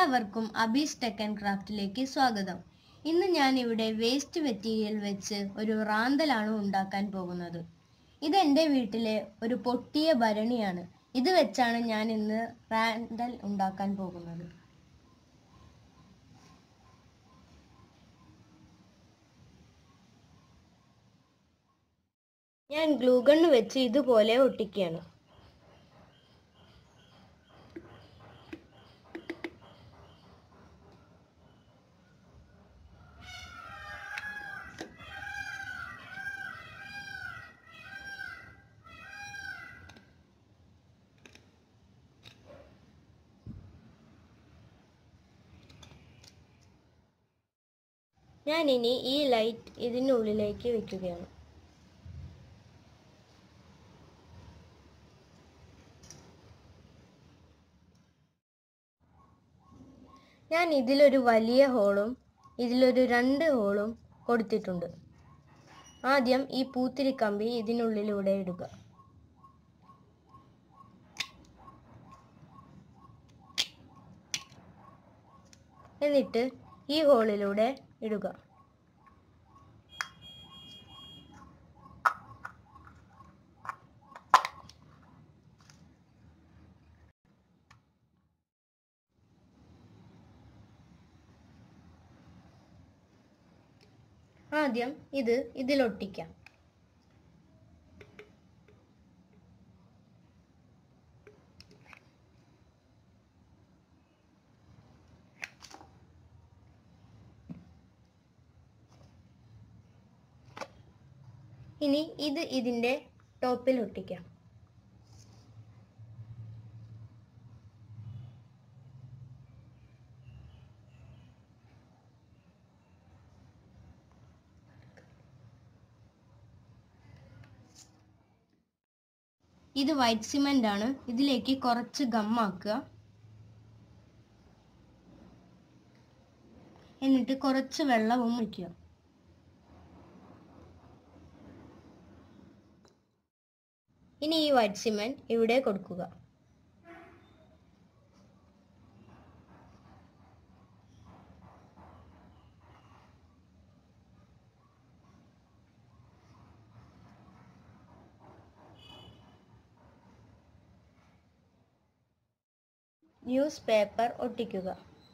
എല്ലാവർക്കും അബീസ് tech and ക്രാഫ്റ്റിലേക്ക് സ്വാഗതം ഇന്ന് ഞാൻ ഇവിടെ വേസ്റ്റ് മെറ്റീരിയൽ വെച്ച് ഒരു റാന്തലാണ് ഉണ്ടാക്കാൻ പോകുന്നത് ഇത് എൻ്റെ വീട്ടിലെ ഒരു പൊട്ടിയ ഭരണിയാണ് ഇത് വെച്ചാണ് ഞാൻ ഇന്ന് റാന്തൽ ഉണ്ടാക്കാൻ പോകുന്നത് ഞാൻ ഗ്ലൂഗണ്ണ് വെച്ച് ഇതുപോലെ ഒട്ടിക്കുകയാണ് ഞാൻ ഇനി ഈ ലൈറ്റ് ഇതിനുള്ളിലേക്ക് വെക്കുകയാണ് ഞാൻ ഇതിലൊരു വലിയ ഹോളും ഇതിലൊരു രണ്ട് ഹോളും കൊടുത്തിട്ടുണ്ട് ആദ്യം ഈ പൂത്തിരി കമ്പി ഇതിനുള്ളിലൂടെ ഇടുക എന്നിട്ട് ഈ ഹോളിലൂടെ ഇടുക ആദ്യം ഇത് ഇതിലൊട്ടിക്കാം ഇനി ഇത് ഇതിൻ്റെ ടോപ്പിൽ ഒട്ടിക്കാം ഇത് വൈറ്റ് സിമെന്റ് ആണ് ഇതിലേക്ക് കുറച്ച് ഗമ്മാക്കുക എന്നിട്ട് കുറച്ച് വെള്ളവും ഒഴിക്കുക ഇനി ഈ വൈറ്റ് സിമെന്റ് ഇവിടെ കൊടുക്കുക ന്യൂസ് പേപ്പർ ഒട്ടിക്കുക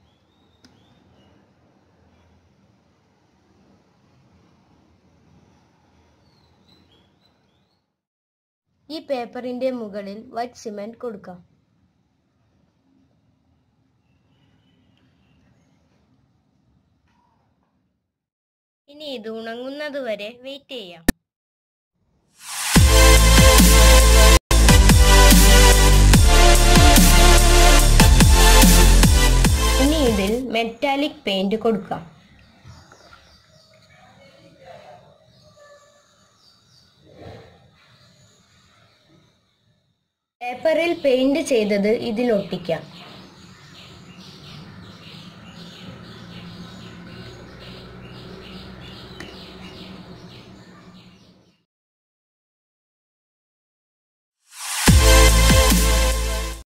ഈ പേപ്പറിന്റെ മുകളിൽ വൈറ്റ് സിമെന്റ് കൊടുക്കാം ഇനി ഇത് ഉണങ്ങുന്നത് വരെ വെയിറ്റ് ചെയ്യാം ഇനി ഇതിൽ മെറ്റാലിക് പെയിന്റ് കൊടുക്കാം പേപ്പറിൽ പെയിന്റ് ചെയ്തത് ഇതിൽ ഒട്ടിക്കാം